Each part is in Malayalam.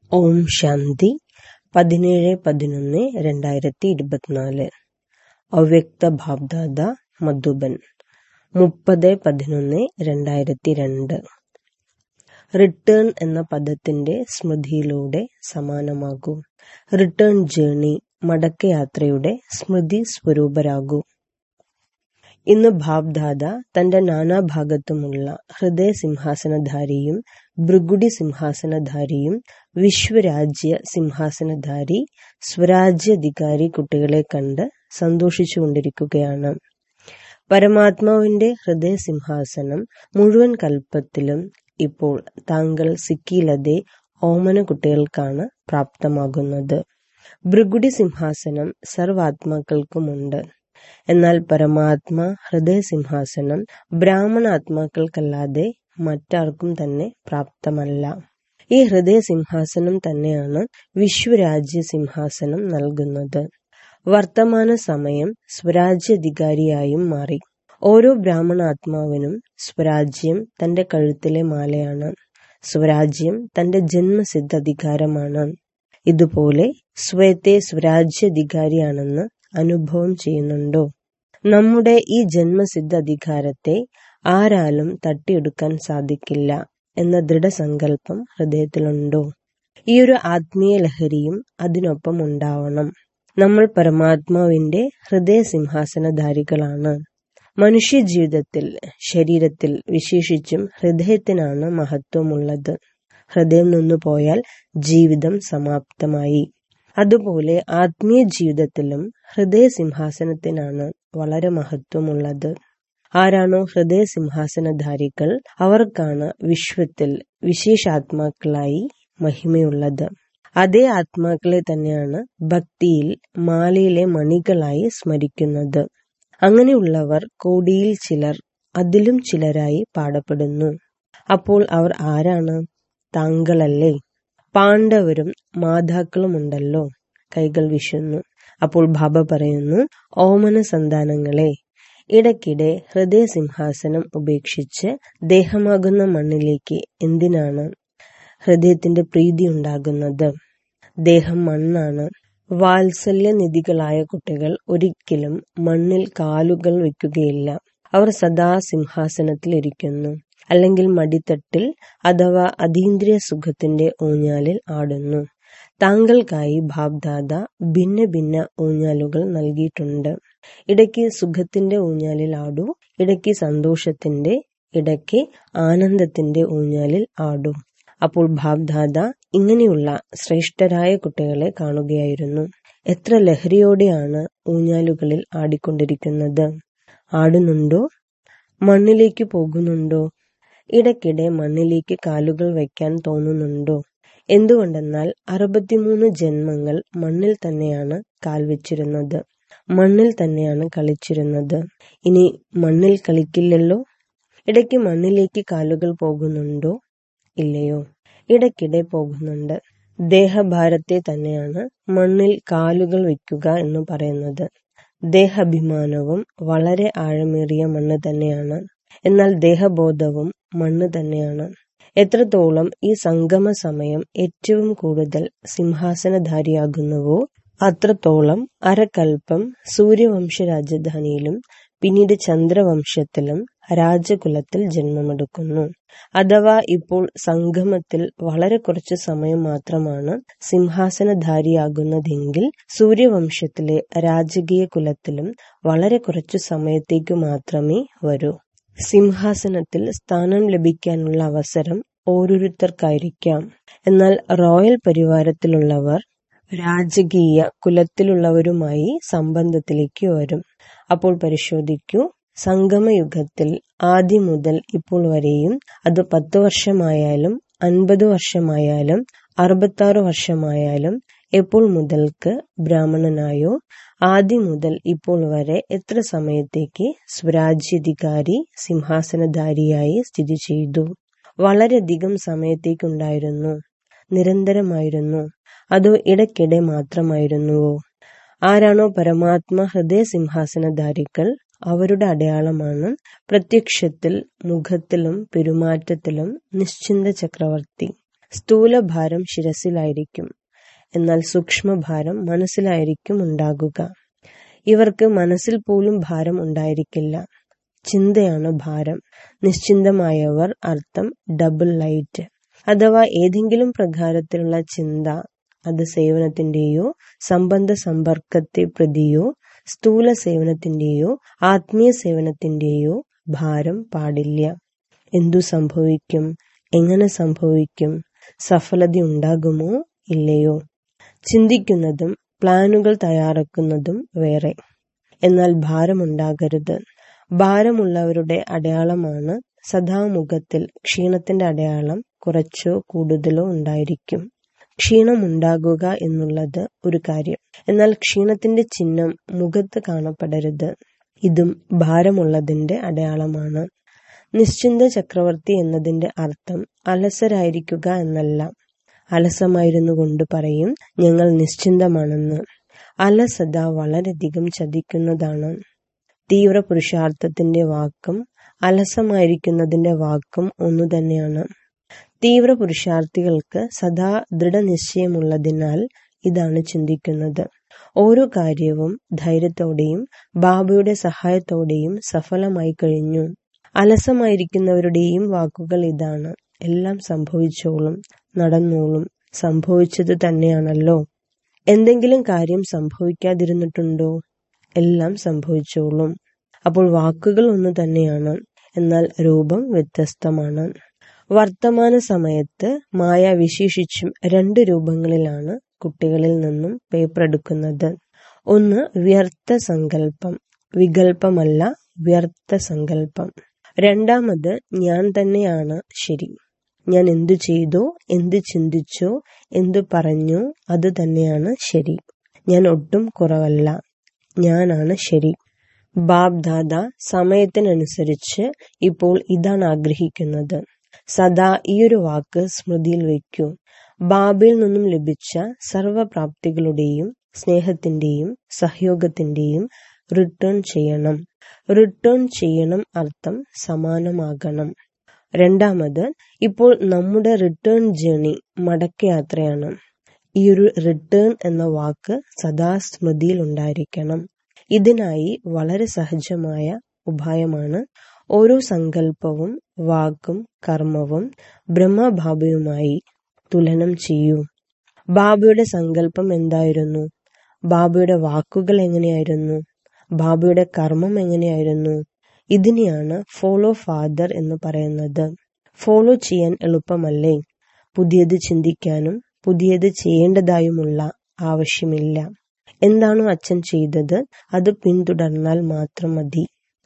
ഓം ശാന്തി പതിനേഴ് പതിനൊന്ന് രണ്ടായിരത്തി ഇരുപത്തിനാല് അവ്യക്ത ഭാബ്ദാദ മധുബൻ മുപ്പത് പതിനൊന്ന് രണ്ടായിരത്തി രണ്ട് റിട്ടേൺ എന്ന പദത്തിന്റെ സ്മൃതിയിലൂടെ സമാനമാകൂ റിട്ടേൺ ജേണി മടക്കയാത്രയുടെ സ്മൃതി സ്വരൂപരാകൂ ഇന്ന് ഭാബ്ദാദ തന്റെ നാനാഭാഗത്തുമുള്ള ഹൃദയ സിംഹാസനധാരിയും ഭൃഗുടി സിംഹാസനധാരിയും വിശ്വരാജ്യ സിംഹാസനധാരി സ്വരാജ്യാധികാരി കുട്ടികളെ കണ്ട് സന്തോഷിച്ചുകൊണ്ടിരിക്കുകയാണ് പരമാത്മാവിന്റെ ഹൃദയ സിംഹാസനം മുഴുവൻ കൽപ്പത്തിലും ഇപ്പോൾ താങ്കൾ സിക്കിയിലതെ ഓമന കുട്ടികൾക്കാണ് പ്രാപ്തമാകുന്നത് ഭൃഗുടി സിംഹാസനം സർവാത്മാക്കൾക്കുമുണ്ട് എന്നാൽ പരമാത്മ ഹൃദയ സിംഹാസനം ബ്രാഹ്മണാത്മാക്കൾക്കല്ലാതെ മറ്റാർക്കും തന്നെ പ്രാപ്തമല്ല ഈ ഹൃദയ സിംഹാസനം തന്നെയാണ് വിശ്വരാജ്യ സിംഹാസനം നൽകുന്നത് വർത്തമാന സമയം സ്വരാജ്യാധികാരിയായും മാറി ഓരോ ബ്രാഹ്മണാത്മാവിനും സ്വരാജ്യം തന്റെ കഴുത്തിലെ മാലയാണ് സ്വരാജ്യം തന്റെ ജന്മസിദ്ധ അധികാരമാണ് ഇതുപോലെ സ്വയത്തെ സ്വരാജ്യാധികാരിയാണെന്ന് അനുഭവം ചെയ്യുന്നുണ്ടോ നമ്മുടെ ഈ ജന്മസിദ്ധ അധികാരത്തെ ആരാലും തട്ടിയെടുക്കാൻ സാധിക്കില്ല എന്ന ദൃഢസങ്കല്പം ഹൃദയത്തിലുണ്ടോ ഈ ഒരു ആത്മീയ ലഹരിയും അതിനൊപ്പം ഉണ്ടാവണം നമ്മൾ പരമാത്മാവിന്റെ ഹൃദയ സിംഹാസനധാരികളാണ് മനുഷ്യ ജീവിതത്തിൽ ശരീരത്തിൽ വിശേഷിച്ചും ഹൃദയത്തിനാണ് മഹത്വമുള്ളത് ഹൃദയം നിന്നു പോയാൽ ജീവിതം സമാപ്തമായി അതുപോലെ ആത്മീയ ജീവിതത്തിലും ഹൃദയ സിംഹാസനത്തിനാണ് വളരെ മഹത്വമുള്ളത് ആരാണോ ഹൃദയ സിംഹാസനധാരികൾ അവർക്കാണ് വിശ്വത്തിൽ വിശേഷാത്മാക്കളായി മഹിമയുള്ളത് അതേ ആത്മാക്കളെ തന്നെയാണ് ഭക്തിയിൽ മാലയിലെ മണികളായി സ്മരിക്കുന്നത് അങ്ങനെയുള്ളവർ കോടിയിൽ ചിലർ അതിലും ചിലരായി പാടപ്പെടുന്നു അപ്പോൾ അവർ ആരാണ് താങ്കളല്ലേ പാണ്ഡവരും മാതാക്കളുമുണ്ടല്ലോ കൈകൾ വിശുന്നു അപ്പോൾ ബാബ പറയുന്നു ഓമന സന്താനങ്ങളെ ഇടയ്ക്കിടെ ഹൃദയ സിംഹാസനം ഉപേക്ഷിച്ച് ദേഹമാകുന്ന മണ്ണിലേക്ക് എന്തിനാണ് ഹൃദയത്തിന്റെ പ്രീതി ഉണ്ടാകുന്നത് ദേഹം മണ്ണാണ് വാത്സല്യനിധികളായ കുട്ടികൾ ഒരിക്കലും മണ്ണിൽ കാലുകൾ വെക്കുകയില്ല അവർ സദാ സിംഹാസനത്തിൽ ഇരിക്കുന്നു അല്ലെങ്കിൽ മടിത്തട്ടിൽ അഥവാ അതീന്ദ്രിയ സുഖത്തിന്റെ ഊഞ്ഞാലിൽ ആടുന്നു താങ്കൾക്കായി ഭാബ്ദാദ ഭിന്ന ഭിന്ന ഊഞ്ഞാലുകൾ നൽകിയിട്ടുണ്ട് ഇടയ്ക്ക് സുഖത്തിന്റെ ഊഞ്ഞാലിൽ ആടൂ ഇടയ്ക്ക് സന്തോഷത്തിന്റെ ഇടയ്ക്ക് ആനന്ദത്തിന്റെ ഊഞ്ഞാലിൽ ആടൂ അപ്പോൾ ഭാബ്ദാദ ഇങ്ങനെയുള്ള ശ്രേഷ്ഠരായ കുട്ടികളെ കാണുകയായിരുന്നു എത്ര ലഹരിയോടെയാണ് ഊഞ്ഞാലുകളിൽ ആടിക്കൊണ്ടിരിക്കുന്നത് ആടുന്നുണ്ടോ മണ്ണിലേക്ക് പോകുന്നുണ്ടോ ഇടയ്ക്കിടെ മണ്ണിലേക്ക് കാലുകൾ വയ്ക്കാൻ തോന്നുന്നുണ്ടോ എന്തുകൊണ്ടെന്നാൽ അറുപത്തിമൂന്ന് ജന്മങ്ങൾ മണ്ണിൽ തന്നെയാണ് കാൽ വെച്ചിരുന്നത് മണ്ണിൽ തന്നെയാണ് കളിച്ചിരുന്നത് ഇനി മണ്ണിൽ കളിക്കില്ലല്ലോ ഇടയ്ക്ക് മണ്ണിലേക്ക് കാലുകൾ പോകുന്നുണ്ടോ ഇല്ലയോ ഇടയ്ക്കിടെ പോകുന്നുണ്ട് ദേഹഭാരത്തെ തന്നെയാണ് മണ്ണിൽ കാലുകൾ വയ്ക്കുക എന്ന് പറയുന്നത് ദേഹാഭിമാനവും വളരെ ആഴമേറിയ മണ്ണ് തന്നെയാണ് എന്നാൽ ദേഹബോധവും മണ്ണ് തന്നെയാണ് എത്രത്തോളം ഈ സംഗമ സമയം ഏറ്റവും കൂടുതൽ സിംഹാസനധാരിയാകുന്നുവോ അത്രത്തോളം അരകൽപ്പം സൂര്യവംശ രാജധാനിയിലും പിന്നീട് ചന്ദ്രവംശത്തിലും രാജകുലത്തിൽ ജന്മമെടുക്കുന്നു അഥവാ ഇപ്പോൾ സംഗമത്തിൽ വളരെ കുറച്ചു സമയം മാത്രമാണ് സിംഹാസനധാരിയാകുന്നതെങ്കിൽ സൂര്യവംശത്തിലെ രാജകീയ കുലത്തിലും വളരെ കുറച്ചു സമയത്തേക്ക് മാത്രമേ വരൂ സിംഹാസനത്തിൽ സ്ഥാനം ലഭിക്കാനുള്ള അവസരം ഓരോരുത്തർക്കായിരിക്കാം എന്നാൽ റോയൽ പരിവാരത്തിലുള്ളവർ രാജകീയ കുലത്തിലുള്ളവരുമായി സംബന്ധത്തിലേക്ക് വരും അപ്പോൾ പരിശോധിക്കൂ സംഗമയുഗത്തിൽ ആദ്യം മുതൽ ഇപ്പോൾ വരെയും അത് പത്ത് വർഷമായാലും അൻപത് വർഷമായാലും അറുപത്താറ് വർഷമായാലും എപ്പോൾ മുതൽക്ക് ബ്രാഹ്മണനായോ ആദ്യം മുതൽ ഇപ്പോൾ വരെ എത്ര സമയത്തേക്ക് സ്വരാജ്യാധികാരി സിംഹാസനധാരിയായി സ്ഥിതി ചെയ്തു വളരെയധികം സമയത്തേക്കുണ്ടായിരുന്നു നിരന്തരമായിരുന്നു അതോ ഇടയ്ക്കിടെ മാത്രമായിരുന്നുവോ ആരാണോ പരമാത്മ ഹൃദയ സിംഹാസനധാരികൾ അവരുടെ അടയാളമാണ് പ്രത്യക്ഷത്തിൽ മുഖത്തിലും പെരുമാറ്റത്തിലും നിശ്ചിന്ത ചക്രവർത്തി സ്ഥൂലഭാരം ശിരസിലായിരിക്കും എന്നാൽ സൂക്ഷ്മഭാരം മനസ്സിലായിരിക്കും ഉണ്ടാകുക ഇവർക്ക് മനസ്സിൽ പോലും ഭാരം ഉണ്ടായിരിക്കില്ല ചിന്തയാണ് ഭാരം നിശ്ചിന്തമായവർ അർത്ഥം ഡബിൾ ലൈറ്റ് അഥവാ ഏതെങ്കിലും പ്രകാരത്തിലുള്ള ചിന്ത അത് സേവനത്തിന്റെയോ സംബന്ധ സമ്പർക്കത്തെ പ്രതിയോ സ്ഥൂല സേവനത്തിന്റെയോ ആത്മീയ സേവനത്തിന്റെയോ ഭാരം പാടില്ല എന്തു സംഭവിക്കും എങ്ങനെ സംഭവിക്കും സഫലത ഉണ്ടാകുമോ ഇല്ലയോ ചിന്തിക്കുന്നതും പ്ലാനുകൾ തയ്യാറാക്കുന്നതും വേറെ എന്നാൽ ഭാരമുണ്ടാകരുത് ഭാരമുള്ളവരുടെ അടയാളമാണ് സദാമുഖത്തിൽ ക്ഷീണത്തിന്റെ അടയാളം കുറച്ചോ കൂടുതലോ ഉണ്ടായിരിക്കും ക്ഷീണമുണ്ടാകുക എന്നുള്ളത് ഒരു കാര്യം എന്നാൽ ക്ഷീണത്തിന്റെ ചിഹ്നം മുഖത്ത് കാണപ്പെടരുത് ഇതും ഭാരമുള്ളതിന്റെ അടയാളമാണ് നിശ്ചിന്ത ചക്രവർത്തി എന്നതിന്റെ അർത്ഥം അലസരായിരിക്കുക എന്നല്ല അലസമായിരുന്നു കൊണ്ട് പറയും ഞങ്ങൾ നിശ്ചിന്തമാണെന്ന് അലസത വളരെയധികം ചതിക്കുന്നതാണ് തീവ്ര പുരുഷാർത്ഥത്തിന്റെ വാക്കും അലസമായിരിക്കുന്നതിന്റെ വാക്കും ഒന്നു തന്നെയാണ് തീവ്ര പുരുഷാർത്ഥികൾക്ക് സദാ ദൃഢനിശ്ചയമുള്ളതിനാൽ ഇതാണ് ചിന്തിക്കുന്നത് ഓരോ കാര്യവും ധൈര്യത്തോടെയും ബാബയുടെ സഹായത്തോടെയും സഫലമായി കഴിഞ്ഞു അലസമായിരിക്കുന്നവരുടെയും വാക്കുകൾ ഇതാണ് എല്ലാം സംഭവിച്ചോളും നടന്നോളും സംഭവിച്ചത് തന്നെയാണല്ലോ എന്തെങ്കിലും കാര്യം സംഭവിക്കാതിരുന്നിട്ടുണ്ടോ എല്ലാം സംഭവിച്ചോളും അപ്പോൾ വാക്കുകൾ ഒന്നു തന്നെയാണ് എന്നാൽ രൂപം വ്യത്യസ്തമാണ് വർത്തമാന സമയത്ത് മായ വിശേഷിച്ചും രണ്ട് രൂപങ്ങളിലാണ് കുട്ടികളിൽ നിന്നും പേപ്പർ എടുക്കുന്നത് ഒന്ന് വ്യർത്ഥ സങ്കല്പം വികല്പമല്ല വ്യർത്ഥ സങ്കല്പം രണ്ടാമത് ഞാൻ തന്നെയാണ് ശരി ഞാൻ എന്തു ചെയ്തോ എന്ത് ചിന്തിച്ചോ എന്തു പറഞ്ഞോ അത് തന്നെയാണ് ശരി ഞാൻ ഒട്ടും കുറവല്ല ഞാനാണ് ശരി ബാബ് ദാദ സമയത്തിനനുസരിച്ച് ഇപ്പോൾ ഇതാണ് ആഗ്രഹിക്കുന്നത് സദാ ഈയൊരു വാക്ക് സ്മൃതിയിൽ വയ്ക്കൂ ബാബയിൽ നിന്നും ലഭിച്ച സർവപ്രാപ്തികളുടെയും സ്നേഹത്തിന്റെയും സഹയോഗത്തിന്റെയും റിട്ടേൺ ചെയ്യണം റിട്ടേൺ ചെയ്യണം അർത്ഥം സമാനമാകണം രണ്ടാമത് ഇപ്പോൾ നമ്മുടെ റിട്ടേൺ ജേണി മടക്കയാത്രയാണ് ഈ ഒരു റിട്ടേൺ എന്ന വാക്ക് സദാ സ്മൃതിയിൽ ഉണ്ടായിരിക്കണം ഇതിനായി വളരെ സഹജമായ ഉപായമാണ് ഓരോ സങ്കല്പവും വാക്കും കർമ്മവും ബ്രഹ്മഭാബയുമായി തുലനം ചെയ്യൂ ബാബയുടെ സങ്കല്പം എന്തായിരുന്നു ബാബയുടെ വാക്കുകൾ എങ്ങനെയായിരുന്നു ബാബയുടെ കർമ്മം എങ്ങനെയായിരുന്നു ഇതിനെയാണ് ഫോളോ ഫാദർ എന്ന് പറയുന്നത് ഫോളോ ചെയ്യാൻ എളുപ്പമല്ലേ പുതിയത് ചിന്തിക്കാനും പുതിയത് ചെയ്യേണ്ടതായുമുള്ള ആവശ്യമില്ല എന്താണോ അച്ഛൻ ചെയ്തത് അത് പിന്തുടർന്നാൽ മാത്രം മതി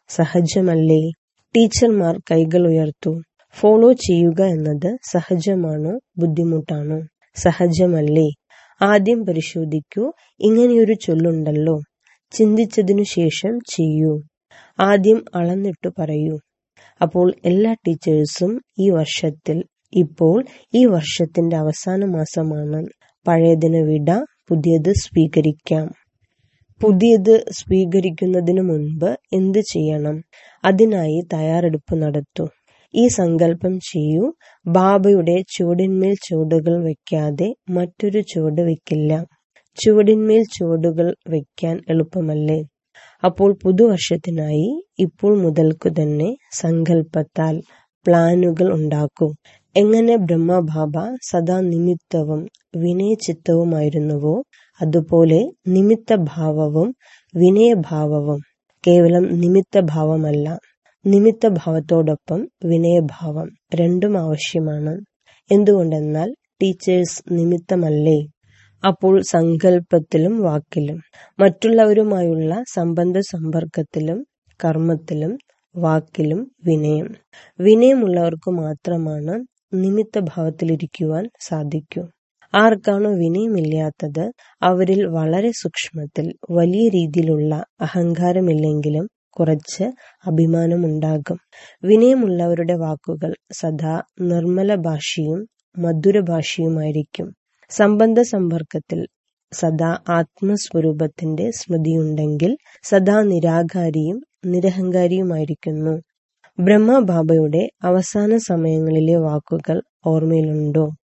സഹജമല്ലേ ടീച്ചർമാർ കൈകൾ ഉയർത്തു ഫോളോ ചെയ്യുക എന്നത് സഹജമാണോ ബുദ്ധിമുട്ടാണോ സഹജമല്ലേ ആദ്യം പരിശോധിക്കൂ ഇങ്ങനെയൊരു ചൊല്ലുണ്ടല്ലോ ചിന്തിച്ചതിനു ശേഷം ചെയ്യൂ ആദ്യം അളന്നിട്ടു പറയൂ അപ്പോൾ എല്ലാ ടീച്ചേഴ്സും ഈ വർഷത്തിൽ ഇപ്പോൾ ഈ വർഷത്തിന്റെ അവസാന മാസമാണ് പഴയതിന് വിട പുതിയത് സ്വീകരിക്കാം പുതിയത് സ്വീകരിക്കുന്നതിന് മുൻപ് എന്ത് ചെയ്യണം അതിനായി തയ്യാറെടുപ്പ് നടത്തൂ ഈ സങ്കല്പം ചെയ്യൂ ബാബയുടെ ചുവടിന്മേൽ ചുവടുകൾ വെക്കാതെ മറ്റൊരു ചുവട് വെക്കില്ല ചുവടിന്മേൽ ചുവടുകൾ വെക്കാൻ എളുപ്പമല്ലേ അപ്പോൾ പുതുവർഷത്തിനായി ഇപ്പോൾ മുതൽക്കു തന്നെ സങ്കല്പത്താൽ പ്ലാനുകൾ ഉണ്ടാക്കൂ എങ്ങനെ ബ്രഹ്മബാബ സദാ നിമിത്തവും വിനയചിത്തവുമായിരുന്നുവോ അതുപോലെ നിമിത്തഭാവവും വിനയഭാവവും കേവലം നിമിത്തഭാവമല്ല നിമിത്തഭാവത്തോടൊപ്പം വിനയഭാവം രണ്ടും ആവശ്യമാണ് എന്തുകൊണ്ടെന്നാൽ ടീച്ചേഴ്സ് നിമിത്തമല്ലേ അപ്പോൾ സങ്കല്പത്തിലും വാക്കിലും മറ്റുള്ളവരുമായുള്ള സംബന്ധ സമ്പർക്കത്തിലും കർമ്മത്തിലും വാക്കിലും വിനയം വിനയമുള്ളവർക്ക് മാത്രമാണ് നിമിത്ത ഭാവത്തിലിരിക്കുവാൻ സാധിക്കൂ ആർക്കാണോ വിനയമില്ലാത്തത് അവരിൽ വളരെ സൂക്ഷ്മത്തിൽ വലിയ രീതിയിലുള്ള അഹങ്കാരമില്ലെങ്കിലും കുറച്ച് അഭിമാനമുണ്ടാകും വിനയമുള്ളവരുടെ വാക്കുകൾ സദാ നിർമ്മല ഭാഷയും മധുര ഭാഷയുമായിരിക്കും സംബന്ധ സമ്പർക്കത്തിൽ സദാ ആത്മസ്വരൂപത്തിന്റെ സ്മൃതിയുണ്ടെങ്കിൽ സദാ നിരാകാരിയും നിരഹങ്കാരിയുമായിരിക്കുന്നു ബ്രഹ്മബാബയുടെ അവസാന സമയങ്ങളിലെ വാക്കുകൾ ഓർമ്മയിലുണ്ടോ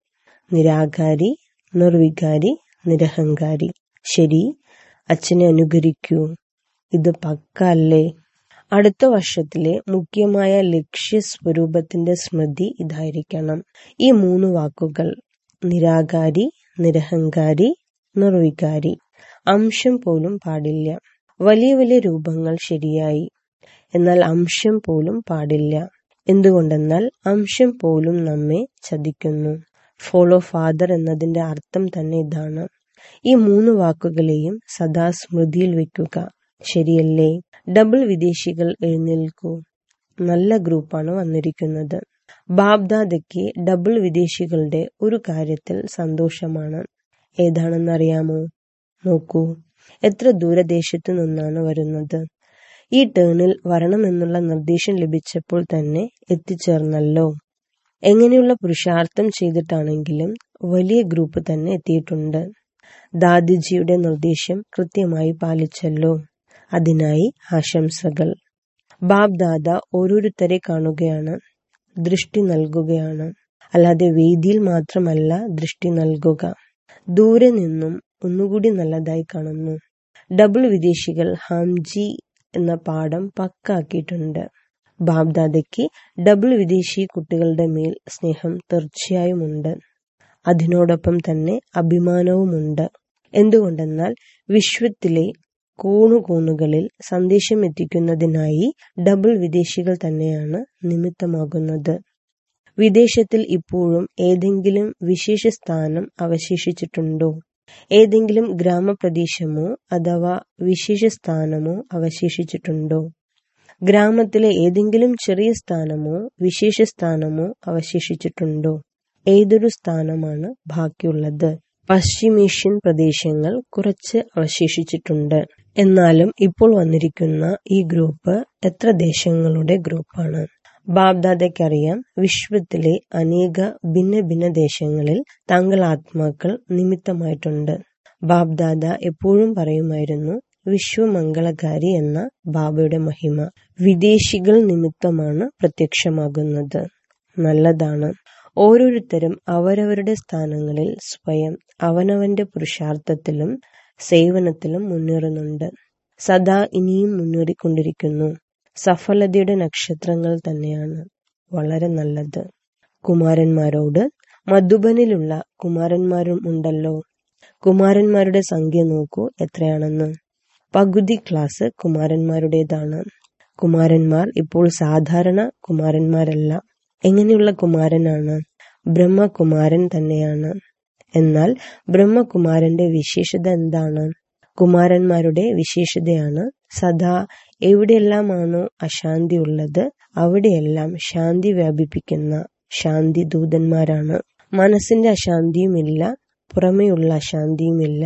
നിരാകാരി നിർവികാരി നിരഹങ്കാരി ശരി അച്ഛനെ അനുകരിക്കൂ ഇത് പക്ക അല്ലേ അടുത്ത വർഷത്തിലെ മുഖ്യമായ ലക്ഷ്യ സ്വരൂപത്തിന്റെ സ്മൃതി ഇതായിരിക്കണം ഈ മൂന്ന് വാക്കുകൾ നിരാകാരി നിരഹങ്കാരി നിർവികാരി അംശം പോലും പാടില്ല വലിയ വലിയ രൂപങ്ങൾ ശരിയായി എന്നാൽ അംശം പോലും പാടില്ല എന്തുകൊണ്ടെന്നാൽ അംശം പോലും നമ്മെ ചതിക്കുന്നു ഫോളോ ഫാദർ എന്നതിന്റെ അർത്ഥം തന്നെ ഇതാണ് ഈ മൂന്ന് വാക്കുകളെയും സദാ സ്മൃതിയിൽ വെക്കുക ശരിയല്ലേ ഡബിൾ വിദേശികൾ എഴുന്നേൽക്കൂ നല്ല ഗ്രൂപ്പാണ് വന്നിരിക്കുന്നത് ബാബ്ദാദയ്ക്ക് ഡബിൾ വിദേശികളുടെ ഒരു കാര്യത്തിൽ സന്തോഷമാണ് ഏതാണെന്നറിയാമോ നോക്കൂ എത്ര ദൂരദേശത്തു നിന്നാണ് വരുന്നത് ഈ ടേണിൽ വരണമെന്നുള്ള നിർദ്ദേശം ലഭിച്ചപ്പോൾ തന്നെ എത്തിച്ചേർന്നല്ലോ എങ്ങനെയുള്ള പുരുഷാർത്ഥം ചെയ്തിട്ടാണെങ്കിലും വലിയ ഗ്രൂപ്പ് തന്നെ എത്തിയിട്ടുണ്ട് ദാദിജിയുടെ നിർദ്ദേശം കൃത്യമായി പാലിച്ചല്ലോ അതിനായി ആശംസകൾ ബാബ് ദാദ ഓരോരുത്തരെ കാണുകയാണ് ദൃഷ്ടി നൽകുകയാണ് അല്ലാതെ വേദിയിൽ മാത്രമല്ല ദൃഷ്ടി നൽകുക ദൂരെ നിന്നും ഒന്നുകൂടി നല്ലതായി കാണുന്നു ഡബിൾ വിദേശികൾ ഹാംജി എന്ന പാഠം പക്കാക്കിയിട്ടുണ്ട് ബാബ്ദാദയ്ക്ക് ഡബിൾ വിദേശി കുട്ടികളുടെ മേൽ സ്നേഹം തീർച്ചയായും ഉണ്ട് അതിനോടൊപ്പം തന്നെ അഭിമാനവുമുണ്ട് എന്തുകൊണ്ടെന്നാൽ വിശ്വത്തിലെ കോണുകോണുകളിൽ സന്ദേശം എത്തിക്കുന്നതിനായി ഡബിൾ വിദേശികൾ തന്നെയാണ് നിമിത്തമാകുന്നത് വിദേശത്തിൽ ഇപ്പോഴും ഏതെങ്കിലും വിശേഷ സ്ഥാനം അവശേഷിച്ചിട്ടുണ്ടോ ഏതെങ്കിലും ഗ്രാമപ്രദേശമോ അഥവാ വിശേഷ സ്ഥാനമോ അവശേഷിച്ചിട്ടുണ്ടോ ഗ്രാമത്തിലെ ഏതെങ്കിലും ചെറിയ സ്ഥാനമോ വിശേഷ സ്ഥാനമോ അവശേഷിച്ചിട്ടുണ്ടോ ഏതൊരു സ്ഥാനമാണ് ബാക്കിയുള്ളത് പശ്ചിമേഷ്യൻ പ്രദേശങ്ങൾ കുറച്ച് അവശേഷിച്ചിട്ടുണ്ട് എന്നാലും ഇപ്പോൾ വന്നിരിക്കുന്ന ഈ ഗ്രൂപ്പ് എത്ര ദേശങ്ങളുടെ ഗ്രൂപ്പാണ് ബാബ്ദാദയ്ക്കറിയാം വിശ്വത്തിലെ അനേക ഭിന്ന ഭിന്ന ദേശങ്ങളിൽ താങ്കൾ ആത്മാക്കൾ നിമിത്തമായിട്ടുണ്ട് ബാബ്ദാദ എപ്പോഴും പറയുമായിരുന്നു വിശ്വമംഗളകാരി എന്ന ബാബയുടെ മഹിമ വിദേശികൾ നിമിത്തമാണ് പ്രത്യക്ഷമാകുന്നത് നല്ലതാണ് ഓരോരുത്തരും അവരവരുടെ സ്ഥാനങ്ങളിൽ സ്വയം അവനവന്റെ പുരുഷാർത്ഥത്തിലും സേവനത്തിലും മുന്നേറുന്നുണ്ട് സദാ ഇനിയും മുന്നേറിക്കൊണ്ടിരിക്കുന്നു സഫലതയുടെ നക്ഷത്രങ്ങൾ തന്നെയാണ് വളരെ നല്ലത് കുമാരന്മാരോട് മധുബനിലുള്ള കുമാരന്മാരും ഉണ്ടല്ലോ കുമാരന്മാരുടെ സംഖ്യ നോക്കൂ എത്രയാണെന്ന് പകുതി ക്ലാസ് കുമാരന്മാരുടേതാണ് കുമാരന്മാർ ഇപ്പോൾ സാധാരണ കുമാരന്മാരല്ല എങ്ങനെയുള്ള കുമാരനാണ് ബ്രഹ്മകുമാരൻ തന്നെയാണ് എന്നാൽ ബ്രഹ്മകുമാരന്റെ വിശേഷത എന്താണ് കുമാരന്മാരുടെ വിശേഷതയാണ് സദാ എവിടെയെല്ലാമാണോ അശാന്തി ഉള്ളത് അവിടെയെല്ലാം ശാന്തി വ്യാപിപ്പിക്കുന്ന ശാന്തി ദൂതന്മാരാണ് മനസ്സിന്റെ അശാന്തിയുമില്ല പുറമെയുള്ള അശാന്തിയുമില്ല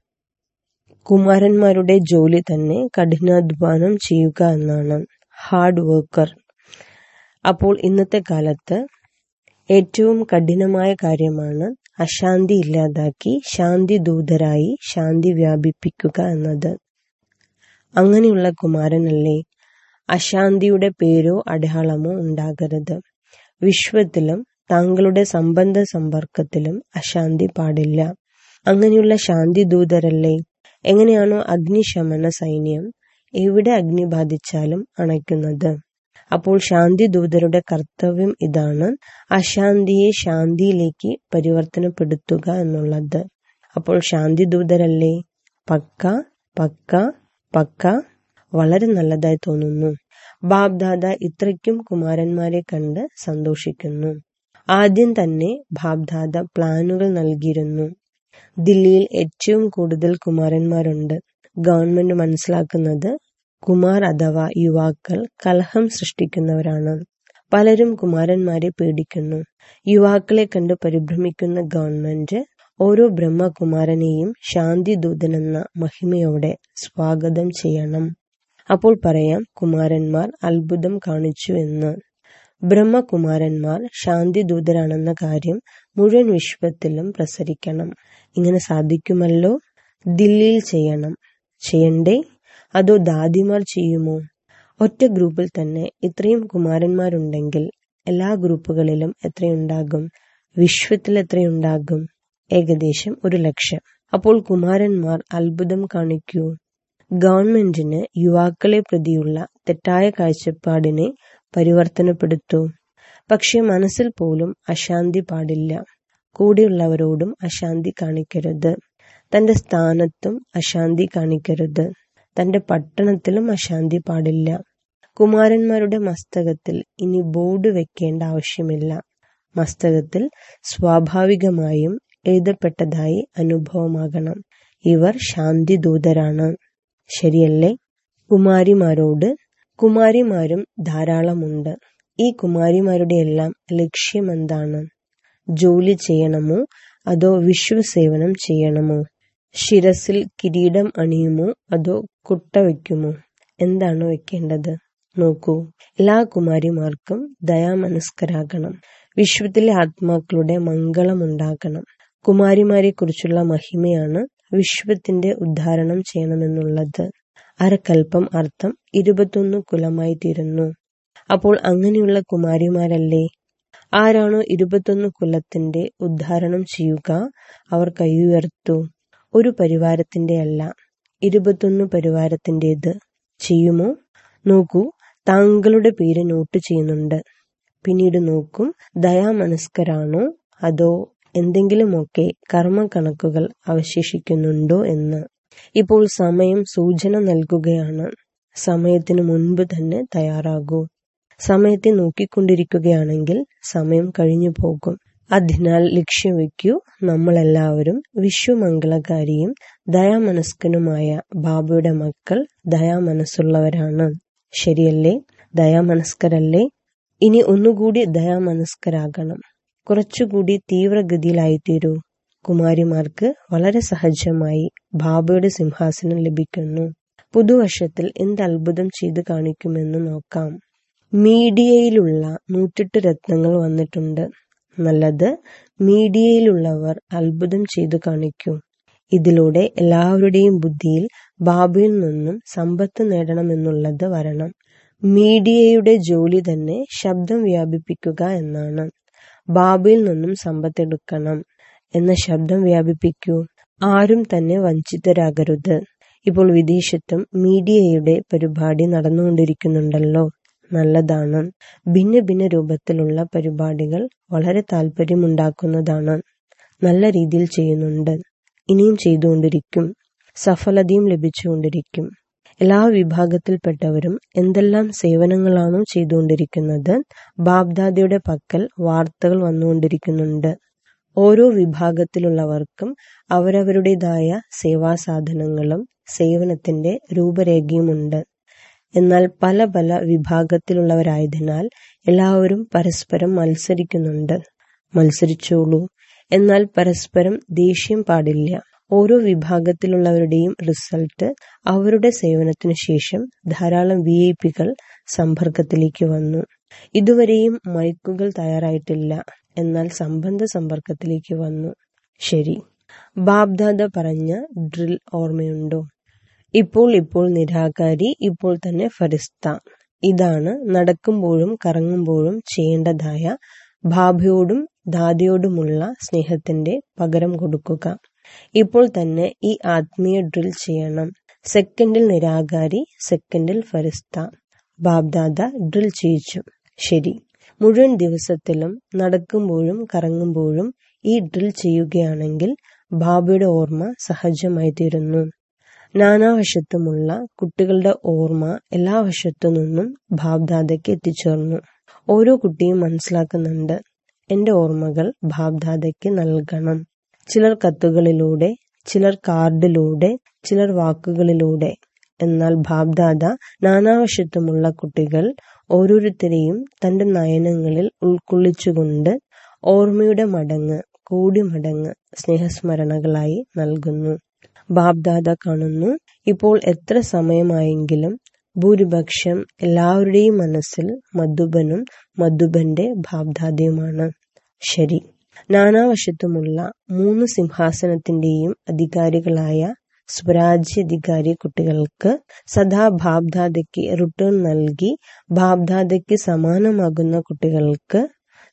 കുമാരന്മാരുടെ ജോലി തന്നെ കഠിനാധ്വാനം ചെയ്യുക എന്നാണ് ഹാർഡ് വർക്കർ അപ്പോൾ ഇന്നത്തെ കാലത്ത് ഏറ്റവും കഠിനമായ കാര്യമാണ് അശാന്തി ഇല്ലാതാക്കി ശാന്തി ദൂതരായി ശാന്തി വ്യാപിപ്പിക്കുക എന്നത് അങ്ങനെയുള്ള കുമാരനല്ലേ അശാന്തിയുടെ പേരോ അടയാളമോ ഉണ്ടാകരുത് വിശ്വത്തിലും താങ്കളുടെ സംബന്ധ സമ്പർക്കത്തിലും അശാന്തി പാടില്ല അങ്ങനെയുള്ള ശാന്തി ദൂതരല്ലേ എങ്ങനെയാണോ അഗ്നിശമന സൈന്യം എവിടെ അഗ്നി ബാധിച്ചാലും അണയ്ക്കുന്നത് അപ്പോൾ ശാന്തി ദൂതരുടെ കർത്തവ്യം ഇതാണ് അശാന്തിയെ ശാന്തിയിലേക്ക് പരിവർത്തനപ്പെടുത്തുക എന്നുള്ളത് അപ്പോൾ ശാന്തി ദൂതരല്ലേ പക്ക പക്ക പക്ക വളരെ നല്ലതായി തോന്നുന്നു ബാബ്ദാദ ഇത്രയ്ക്കും കുമാരന്മാരെ കണ്ട് സന്തോഷിക്കുന്നു ആദ്യം തന്നെ ബാബ്ദാദ പ്ലാനുകൾ നൽകിയിരുന്നു ദില്ലിയിൽ ഏറ്റവും കൂടുതൽ കുമാരന്മാരുണ്ട് ഗവൺമെന്റ് മനസ്സിലാക്കുന്നത് കുമാർ അഥവാ യുവാക്കൾ കലഹം സൃഷ്ടിക്കുന്നവരാണ് പലരും കുമാരന്മാരെ പേടിക്കുന്നു യുവാക്കളെ കണ്ട് പരിഭ്രമിക്കുന്ന ഗവൺമെന്റ് ഓരോ ബ്രഹ്മകുമാരനെയും ശാന്തി ദൂതനെന്ന മഹിമയോടെ സ്വാഗതം ചെയ്യണം അപ്പോൾ പറയാം കുമാരന്മാർ അത്ഭുതം കാണിച്ചു എന്ന് ബ്രഹ്മകുമാരന്മാർ ശാന്തി ദൂതരാണെന്ന കാര്യം മുഴുവൻ വിശ്വത്തിലും പ്രസരിക്കണം ഇങ്ങനെ സാധിക്കുമല്ലോ ദില്ലിയിൽ ചെയ്യണം ചെയ്യണ്ടേ അതോ ദാദിമാർ ചെയ്യുമോ ഒറ്റ ഗ്രൂപ്പിൽ തന്നെ ഇത്രയും കുമാരന്മാരുണ്ടെങ്കിൽ എല്ലാ ഗ്രൂപ്പുകളിലും എത്രയുണ്ടാകും വിശ്വത്തിൽ എത്രയുണ്ടാകും ഏകദേശം ഒരു ലക്ഷം അപ്പോൾ കുമാരന്മാർ അത്ഭുതം കാണിക്കൂ ഗവൺമെന്റിന് യുവാക്കളെ പ്രതിയുള്ള തെറ്റായ കാഴ്ചപ്പാടിനെ പരിവർത്തനപ്പെടുത്തൂ പക്ഷെ മനസ്സിൽ പോലും അശാന്തി പാടില്ല കൂടെയുള്ളവരോടും അശാന്തി കാണിക്കരുത് തന്റെ സ്ഥാനത്തും അശാന്തി കാണിക്കരുത് തന്റെ പട്ടണത്തിലും അശാന്തി പാടില്ല കുമാരന്മാരുടെ മസ്തകത്തിൽ ഇനി ബോർഡ് വെക്കേണ്ട ആവശ്യമില്ല മസ്തകത്തിൽ സ്വാഭാവികമായും എഴുതപ്പെട്ടതായി അനുഭവമാകണം ഇവർ ശാന്തിദൂതരാണ് ശരിയല്ലേ കുമാരിമാരോട് കുമാരിമാരും ധാരാളമുണ്ട് ഈ കുമാരിമാരുടെ എല്ലാം ലക്ഷ്യമെന്താണ് ജോലി ചെയ്യണമോ അതോ വിശ്വസേവനം ചെയ്യണമോ ശിരസിൽ കിരീടം അണിയുമോ അതോ കുട്ട വയ്ക്കുമോ എന്താണ് വെക്കേണ്ടത് നോക്കൂ എല്ലാ കുമാരിമാർക്കും ദയാമനസ്കരാകണം വിശ്വത്തിലെ ആത്മാക്കളുടെ മംഗളമുണ്ടാകണം കുമാരിമാരെ കുറിച്ചുള്ള മഹിമയാണ് വിശ്വത്തിന്റെ ഉദ്ധാരണം ചെയ്യണമെന്നുള്ളത് അരക്കൽപ്പം അർത്ഥം ഇരുപത്തൊന്ന് കുലമായി തീരുന്നു അപ്പോൾ അങ്ങനെയുള്ള കുമാരിമാരല്ലേ ആരാണോ ഇരുപത്തൊന്ന് കുലത്തിന്റെ ഉദ്ധാരണം ചെയ്യുക അവർ കൈയുയർത്തു ഒരു പരിവാരത്തിന്റെ അല്ല ഇരുപത്തൊന്ന് പരിവാരത്തിൻ്റെത് ചെയ്യുമോ നോക്കൂ താങ്കളുടെ പേര് നോട്ട് ചെയ്യുന്നുണ്ട് പിന്നീട് നോക്കും ദയാമനസ്കരാണോ അതോ എന്തെങ്കിലുമൊക്കെ കർമ്മക്കണക്കുകൾ അവശേഷിക്കുന്നുണ്ടോ എന്ന് ഇപ്പോൾ സമയം സൂചന നൽകുകയാണ് സമയത്തിന് മുൻപ് തന്നെ തയ്യാറാകൂ സമയത്തെ നോക്കിക്കൊണ്ടിരിക്കുകയാണെങ്കിൽ സമയം കഴിഞ്ഞു പോകും അതിനാൽ ലക്ഷ്യം വയ്ക്കൂ നമ്മളെല്ലാവരും വിശ്വമംഗളകാരിയും ദയാമനസ്കനുമായ ബാബയുടെ മക്കൾ ദയാമനസ്സുള്ളവരാണ് ശരിയല്ലേ ദയാമനസ്കരല്ലേ ഇനി ഒന്നുകൂടി ദയാമനസ്കരാകണം കുറച്ചുകൂടി തീവ്രഗതിയിലായിത്തീരൂ കുമാരിമാർക്ക് വളരെ സഹജമായി ബാബയുടെ സിംഹാസനം ലഭിക്കുന്നു പുതുവർഷത്തിൽ എന്ത് അത്ഭുതം ചെയ്തു കാണിക്കുമെന്ന് നോക്കാം മീഡിയയിലുള്ള നൂറ്റെട്ട് രത്നങ്ങൾ വന്നിട്ടുണ്ട് നല്ലത് മീഡിയയിലുള്ളവർ അത്ഭുതം ചെയ്തു കാണിക്കൂ ഇതിലൂടെ എല്ലാവരുടെയും ബുദ്ധിയിൽ ബാബയിൽ നിന്നും സമ്പത്ത് നേടണമെന്നുള്ളത് വരണം മീഡിയയുടെ ജോലി തന്നെ ശബ്ദം വ്യാപിപ്പിക്കുക എന്നാണ് ബാബയിൽ നിന്നും സമ്പത്തെടുക്കണം എന്ന ശബ്ദം വ്യാപിപ്പിക്കൂ ആരും തന്നെ വഞ്ചിതരാകരുത് ഇപ്പോൾ വിദേശത്തും മീഡിയയുടെ പരിപാടി നടന്നുകൊണ്ടിരിക്കുന്നുണ്ടല്ലോ നല്ലതാണ് ഭിന്ന ഭിന്ന രൂപത്തിലുള്ള പരിപാടികൾ വളരെ താല്പര്യമുണ്ടാക്കുന്നതാണ് നല്ല രീതിയിൽ ചെയ്യുന്നുണ്ട് ഇനിയും ചെയ്തുകൊണ്ടിരിക്കും സഫലതയും ലഭിച്ചുകൊണ്ടിരിക്കും എല്ലാ വിഭാഗത്തിൽപ്പെട്ടവരും എന്തെല്ലാം സേവനങ്ങളാണോ ചെയ്തുകൊണ്ടിരിക്കുന്നത് ബാബ്ദാദയുടെ പക്കൽ വാർത്തകൾ വന്നുകൊണ്ടിരിക്കുന്നുണ്ട് ഓരോ വിഭാഗത്തിലുള്ളവർക്കും അവരവരുടേതായ സേവാ സാധനങ്ങളും സേവനത്തിന്റെ രൂപരേഖയുമുണ്ട് എന്നാൽ പല പല വിഭാഗത്തിലുള്ളവരായതിനാൽ എല്ലാവരും പരസ്പരം മത്സരിക്കുന്നുണ്ട് മത്സരിച്ചോളൂ എന്നാൽ പരസ്പരം ദേഷ്യം പാടില്ല ഓരോ വിഭാഗത്തിലുള്ളവരുടെയും റിസൾട്ട് അവരുടെ സേവനത്തിനു ശേഷം ധാരാളം വി ഐ പികൾ സമ്പർക്കത്തിലേക്ക് വന്നു ഇതുവരെയും മൈക്കുകൾ തയ്യാറായിട്ടില്ല എന്നാൽ സംബന്ധ സമ്പർക്കത്തിലേക്ക് വന്നു ശരി ബാബ്ദാദ പറഞ്ഞ ഡ്രിൽ ഓർമ്മയുണ്ടോ ഇപ്പോൾ ഇപ്പോൾ നിരാകാരി ഇപ്പോൾ തന്നെ ഫരിസ്ത ഇതാണ് നടക്കുമ്പോഴും കറങ്ങുമ്പോഴും ചെയ്യേണ്ടതായ ബാബയോടും ദാദിയോടുമുള്ള സ്നേഹത്തിന്റെ പകരം കൊടുക്കുക ഇപ്പോൾ തന്നെ ഈ ആത്മീയ ഡ്രിൽ ചെയ്യണം സെക്കൻഡിൽ നിരാകാരി സെക്കൻഡിൽ ഫരിസ്ത ബാബ്ദാദ ഡ്രിൽ ചെയ്യിച്ചു ശരി മുഴുവൻ ദിവസത്തിലും നടക്കുമ്പോഴും കറങ്ങുമ്പോഴും ഈ ഡ്രിൽ ചെയ്യുകയാണെങ്കിൽ ബാബയുടെ ഓർമ്മ സഹജമായി തീരുന്നു നാനാവശത്തുമുള്ള കുട്ടികളുടെ ഓർമ്മ എല്ലാ വശത്തു നിന്നും ബാബ്ദാദയ്ക്ക് എത്തിച്ചേർന്നു ഓരോ കുട്ടിയും മനസ്സിലാക്കുന്നുണ്ട് എന്റെ ഓർമ്മകൾ ബാബ്ദാദയ്ക്ക് നൽകണം ചിലർ കത്തുകളിലൂടെ ചിലർ കാർഡിലൂടെ ചിലർ വാക്കുകളിലൂടെ എന്നാൽ ബാബ്ദാദ നാനാവശത്തുമുള്ള കുട്ടികൾ ഓരോരുത്തരെയും തന്റെ നയനങ്ങളിൽ ഉൾക്കൊള്ളിച്ചുകൊണ്ട് ഓർമ്മയുടെ മടങ്ങ് കൂടി മടങ്ങ് സ്നേഹസ്മരണകളായി നൽകുന്നു ബാബ്ദാദ കാണുന്നു ഇപ്പോൾ എത്ര സമയമായെങ്കിലും ഭൂരിപക്ഷം എല്ലാവരുടെയും മനസ്സിൽ മധുബനും മധുബന്റെ ബാബ്ദാദയുമാണ് ശരി നാനാവശത്തുമുള്ള മൂന്ന് സിംഹാസനത്തിന്റെയും അധികാരികളായ സ്വരാജ്യ അധികാരി കുട്ടികൾക്ക് സദാ ബാബ്ദാദയ്ക്ക് റിട്ടേൺ നൽകി ബാബ്ദാദയ്ക്ക് സമാനമാകുന്ന കുട്ടികൾക്ക്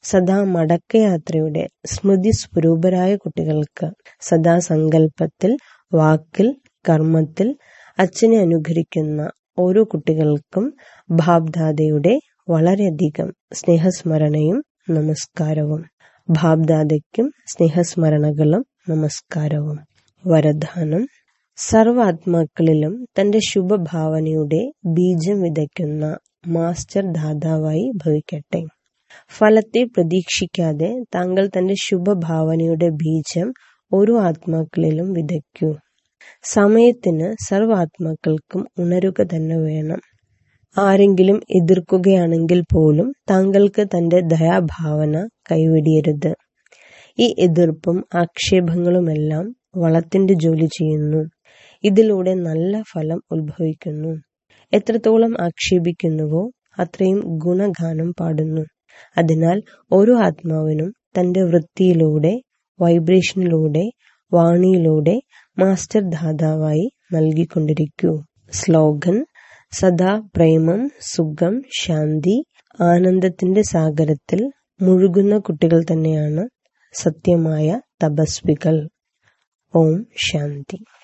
സദാ മടക്കയാത്രയുടെ സ്മൃതി സ്വരൂപരായ കുട്ടികൾക്ക് സദാ സങ്കല്പത്തിൽ വാക്കിൽ കർമ്മത്തിൽ അച്ഛനെ അനുകരിക്കുന്ന ഓരോ കുട്ടികൾക്കും ഭാബ്ദാദയുടെ വളരെയധികം സ്നേഹസ്മരണയും നമസ്കാരവും ഭാബ്ദാദയ്ക്കും സ്നേഹസ്മരണകളും നമസ്കാരവും വരദാനം സർവാത്മാക്കളിലും തന്റെ ശുഭഭാവനയുടെ ബീജം വിതയ്ക്കുന്ന മാസ്റ്റർ ദാതാവായി ഭവിക്കട്ടെ ഫലത്തെ പ്രതീക്ഷിക്കാതെ താങ്കൾ തന്റെ ശുഭഭാവനയുടെ ബീജം ഓരോ ആത്മാക്കളിലും വിതയ്ക്കൂ സമയത്തിന് സർവാത്മാക്കൾക്കും ഉണരുക തന്നെ വേണം ആരെങ്കിലും എതിർക്കുകയാണെങ്കിൽ പോലും താങ്കൾക്ക് തന്റെ ദയാഭാവന കൈവെടിയരുത് ഈ എതിർപ്പും ആക്ഷേപങ്ങളുമെല്ലാം വളത്തിന്റെ ജോലി ചെയ്യുന്നു ഇതിലൂടെ നല്ല ഫലം ഉത്ഭവിക്കുന്നു എത്രത്തോളം ആക്ഷേപിക്കുന്നുവോ അത്രയും ഗുണഗാനം പാടുന്നു അതിനാൽ ഓരോ ആത്മാവിനും തന്റെ വൃത്തിയിലൂടെ വൈബ്രേഷനിലൂടെ വാണിയിലൂടെ മാസ്റ്റർ ദാതാവായി നൽകിക്കൊണ്ടിരിക്കൂ സ്ലോഗൻ സദാ പ്രേമം സുഖം ശാന്തി ആനന്ദത്തിന്റെ സാഗരത്തിൽ മുഴുകുന്ന കുട്ടികൾ തന്നെയാണ് സത്യമായ തപസ്വികൾ ഓം ശാന്തി